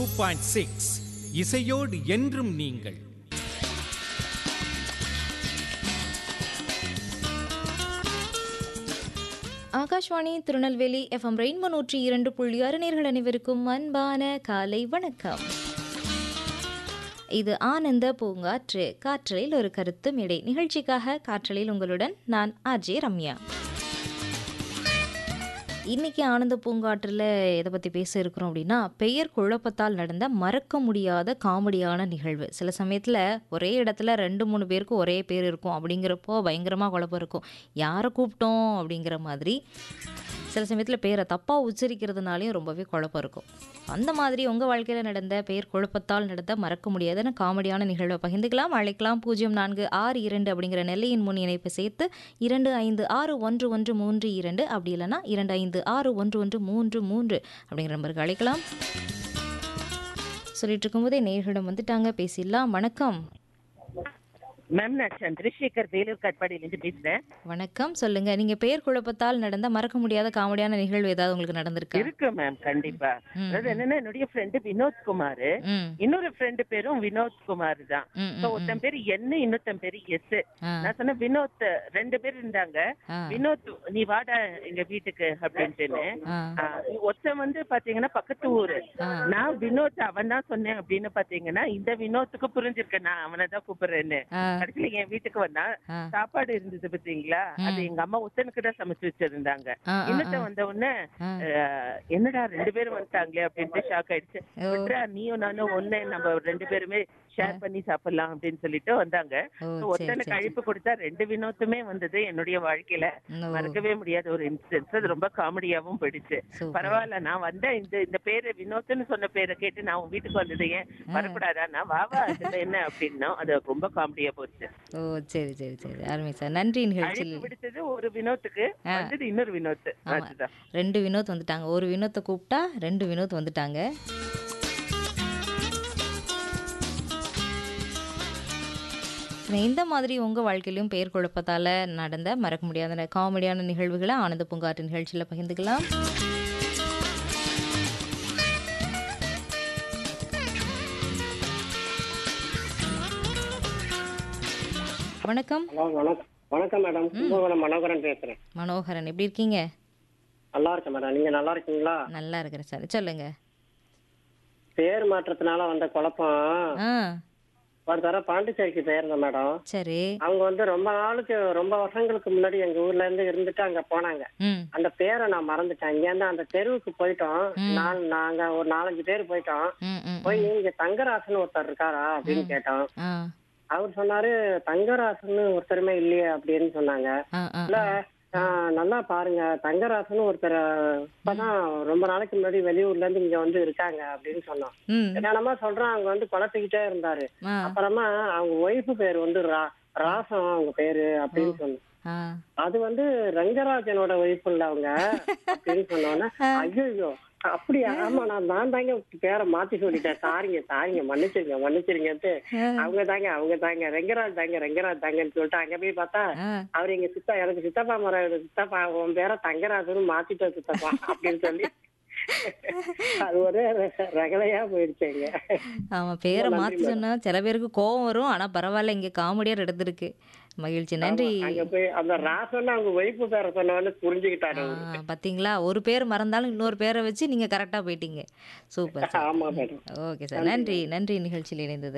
Point six இசையோடு என்றும் நீங்கள் ஆகாஷ்வாணி திருநெல்வேலி எஃப்எம் ரெயின்போ நூற்றி இரண்டு புள்ளி ஆறு நேர்கள் அனைவருக்கும் அன்பான காலை வணக்கம் இது ஆனந்த பூங்காற்று காற்றலில் ஒரு கருத்து மேடை நிகழ்ச்சிக்காக காற்றலில் உங்களுடன் நான் ஆர்ஜே ரம்யா இன்னைக்கு ஆனந்த பூங்காற்றில் எதை பற்றி பேச இருக்கிறோம் அப்படின்னா பெயர் குழப்பத்தால் நடந்த மறக்க முடியாத காமெடியான நிகழ்வு சில சமயத்தில் ஒரே இடத்துல ரெண்டு மூணு பேருக்கு ஒரே பேர் இருக்கும் அப்படிங்கிறப்போ பயங்கரமாக குழப்பம் இருக்கும் யாரை கூப்பிட்டோம் அப்படிங்கிற மாதிரி சில சமயத்தில் பேரை தப்பாக உச்சரிக்கிறதுனாலையும் ரொம்பவே குழப்பம் இருக்கும் அந்த மாதிரி உங்கள் வாழ்க்கையில் நடந்த பெயர் குழப்பத்தால் நடந்த மறக்க முடியாத காமெடியான நிகழ்வை பகிர்ந்துக்கலாம் அழைக்கலாம் பூஜ்ஜியம் நான்கு ஆறு இரண்டு அப்படிங்கிற நெல்லையின் முன் இணைப்பை சேர்த்து இரண்டு ஐந்து ஆறு ஒன்று ஒன்று மூன்று இரண்டு அப்படி இல்லைன்னா இரண்டு ஐந்து ஆறு ஒன்று ஒன்று மூன்று மூன்று அப்படிங்கிற நம்பருக்கு அழைக்கலாம் சொல்லிட்டு இருக்கும்போதே நேர்களிடம் வந்துட்டாங்க பேசிடலாம் வணக்கம் மேம் நான் சந்திரசேகர் வேலூர் கட்பாடியிலேருந்து பேசுறேன் வணக்கம் சொல்லுங்க நீங்க பெயர் குழப்பத்தால் நடந்த மறக்க முடியாத காமெடியான நிகழ்வு ஏதாவது உங்களுக்கு நடந்திருக்கா இருக்கு மேம் கண்டிப்பா ம், அதாவது என்னன்னா என்னுடைய ஃப்ரெண்டு வினோத் குமார் ம் இன்னொரு ஃப்ரெண்டு பேரும் வினோத் குமார் தான் ம், So, ம், ஒருத்தன் பேரு என்ன இன்னொருத்தன் பேரு எஸ் ஆ, நான் சொன்னேன் வினோத் ரெண்டு பேர் இருந்தாங்க ஆ, வினோத் நீ வாடா எங்க வீட்டுக்கு அப்படின்ட்டுன்னு ஆ, ஆ, ஒருத்தன் வந்து பாத்தீங்கன்னா பக்கத்து ஊரு ஆ. நான் வினோத் அவன் தான் சொன்னேன் அப்படின்னு பாத்தீங்கன்னா இந்த வினோத்துக்கு புரிஞ்சிருக்கேன் நான் அவனை தான் கூப்பிடுறேன்னு ஆ, கடைசியில என் வீட்டுக்கு வந்தான் ஆ, சாப்பாடு இருந்தது பாத்தீங்களா அது எங்க அம்மா ஒத்தனுக்கு தான் சமைச்சு வச்சிருந்தாங்க ஆ, ஆ, இன்னொருத்த ஆ. வந்த உடனே ஆ. அஹ், என்னடா ரெண்டு பேரும் வந்துட்டாங்களே அப்படின்ட்டு ஷாக் ஆயிடுச்சு ஓ. விட்றா நீயும் நானும் ஒண்ணு நம்ம ரெண்டு பேருமே ஷேர் பண்ணி சாப்பிடலாம் அப்படின்னு சொல்லிட்டு வந்தாங்க ஓ So, சரி ஒருத்தனுக்கு சரி அழைப்பு கொடுத்தா ரெண்டு வினோத்துமே வந்தது என்னுடைய வாழ்க்கையில ஓ, மறக்கவே முடியாத ஒரு இன்சிடென்ட் அது ரொம்ப காமெடியாவும் போயிடுச்சு சூப்பர். பரவாயில்ல நான் வந்தேன் இந்த இந்த பேரு வினோத்னு சொன்ன பேரை கேட்டு நான் உன் வீட்டுக்கு வந்தது ஏன் வரக்கூடாதா நான் வா வா அதுல என்ன அப்படின்னா அது ரொம்ப காமெடியா போச்சு ஓ சரி சரி சரி அருமை சார் நன்றி நிகழ்ச்சியில் அழைப்பு விடுத்தது ஒரு வினோத்துக்கு ஆ. வந்தது இன்னொரு வினோத் ஆமா. அதுதான் ரெண்டு வினோத் வந்துட்டாங்க ஒரு வினோத்தை கூப்பிட்டா ரெண்டு வினோத் வந்துட்டாங்க இந்த மாதிரி உங்கள் வாழ்க்கையிலும் பெயர் குழப்பத்தால் நடந்த மறக்க முடியாத காமெடியான நிகழ்வுகளை ஆனந்த பூங்காற்று நிகழ்ச்சியில் பகிர்ந்துக்கலாம் வணக்கம் ஹலோ வணக்கம் வணக்கம் மேடம் கும்பகோணம் மனோகரன் பேசுறேன் மனோகரன் எப்படி இருக்கீங்க நல்லா இருக்கேன் மேடம் நீங்க நல்லா இருக்கீங்களா நல்லா இருக்கிறேன் சார் சொல்லுங்க பேர் மாற்றத்தினால வந்த குழப்பம் ஆ ஒரு தடவை பாண்டிச்சேரிக்கு போயிருந்தேன் மேடம் சரி அவங்க வந்து ரொம்ப நாளுக்கு ரொம்ப வருஷங்களுக்கு முன்னாடி எங்க ஊர்ல இருந்து இருந்துட்டு அங்க போனாங்க ம் அந்த பேரை நான் மறந்துட்டேன் இங்க இருந்து அந்த தெருவுக்கு போயிட்டோம் நான் நாங்க ஒரு நாலஞ்சு பேர் போயிட்டோம் ம் ம் போய் இங்க தங்கராசன் ஒருத்தர் இருக்காரா அப்படின்னு கேட்டோம் ஆ அவர் சொன்னாரு தங்கராசன் ஒருத்தருமே இல்லையே அப்படின்னு சொன்னாங்க ஆ ஆ இல்ல ஆ, நல்லா பாருங்க தங்கராசன் ஒருத்தர் இப்பதான் ரொம்ப நாளைக்கு முன்னாடி வெளியூர்ல இருந்து இங்க வந்து இருக்காங்க அப்படின்னு சொன்னோம் ம் என்னென்னமா சொல்றான் அவங்க வந்து குழப்பிக்கிட்டே இருந்தாரு ஆ அப்புறமா அவங்க ஒய்ஃபு பேர் வந்து ரா ராசம் அவங்க பேரு அப்படின்னு சொன்னோம் ஆ அது வந்து ரங்கராஜனோட ஒய்ஃப் இல்ல அவங்க அப்படின்னு சொன்னோன்னே ஐயோ அப்படியா ஆமா நான் நான் தாங்க பேரை மாத்தி சொல்லிட்டேன் சாரிங்க சாரிங்க மன்னிச்சிருங்க மன்னிச்சிருங்கன்ட்டு அவங்க தாங்க அவங்க தாங்க ரெங்கராஜ் தாங்க ரெங்கராஜ் தாங்கன்னு சொல்லிட்டு அங்க போய் பார்த்தா ஆ அவர் எங்க சித்தா எனக்கு சித்தப்பா மரம் எனக்கு சித்தப்பா உன் பேரை தங்கராஜன்னு மாத்திட்டோம் சித்தப்பா அப்படின்னு சொல்லி அது ஒரே ர- ரகளையா போயிடுச்சுங்க ஆமா பேரை ரொம்ப நன்றி மாத்தி சொன்னா சில பேருக்கு கோவம் வரும் ஆனா பரவாயில்ல இங்க காமெடியா நடந்திருக்கு மகிழ்ச்சி நன்றி அங்க போய் அந்த ராசன் அவங்க ஒய்ஃபு பேரை சொன்னவொடனே புரிஞ்சுக்கிட்டாரு ஆ, அவரு. பாத்தீங்களா ஒரு பேர் மறந்தாலும் இன்னொரு பேரை வச்சு நீங்க கரெக்டா போயிட்டீங்க சூப்பர் சார் ஆமா மேடம் ஓகே சார் நன்றி நன்றி நிகழ்ச்சியில் இணைந்தது